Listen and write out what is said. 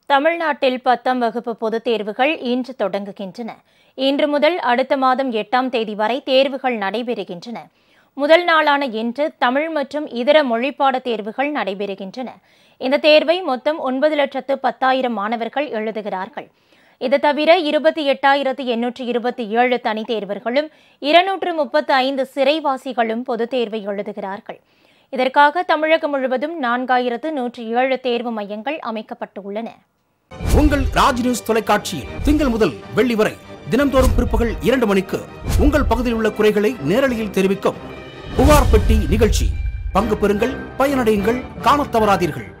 தமிழ்நாட்டில் பத்தாம் வகுப்பு பொதுத் தேர்வுகள் இன்று தொடங்குகின்றன இன்று முதல் அடுத்த மாதம் எட்டாம் தேதி வரை தேர்வுகள் நடைபெறுகின்றன முதல் நாளான இன்று தமிழ் மற்றும் இதர மொழிப்பாட தேர்வுகள் நடைபெறுகின்றன இந்த தேர்வை மொத்தம் ஒன்பது லட்சத்து பத்தாயிரம் மாணவர்கள் எழுதுகிறார்கள் இது தவிர இருபத்தி எட்டாயிரத்து எண்ணூற்று இருபத்தி ஏழு தனித் தேர்வர்களும் இருநூற்று முப்பத்து ஐந்து சிறைவாசிகளும் பொதுத் தேர்வை எழுதுகிறார்கள் இதற்காக தமிழகம் முழுவதும் நான்காயிரத்து நூற்றி ஏழு தேர்வு மையங்கள் அமைக்கப்பட்டுள்ளன உங்கள் ராஜ் நியூஸ் தொலைக்காட்சியில் திங்கள் முதல் வெள்ளி வரை தினம்தோறும் பிற்பகல் இரண்டு மணிக்கு உங்கள் பகுதியில் உள்ள குறைகளை நேரலையில் தெரிவிக்கும் புகார் பெட்டி நிகழ்ச்சி பங்கு பெறுங்கள் பயனடையுங்கள் காணத் தவறாதீர்கள்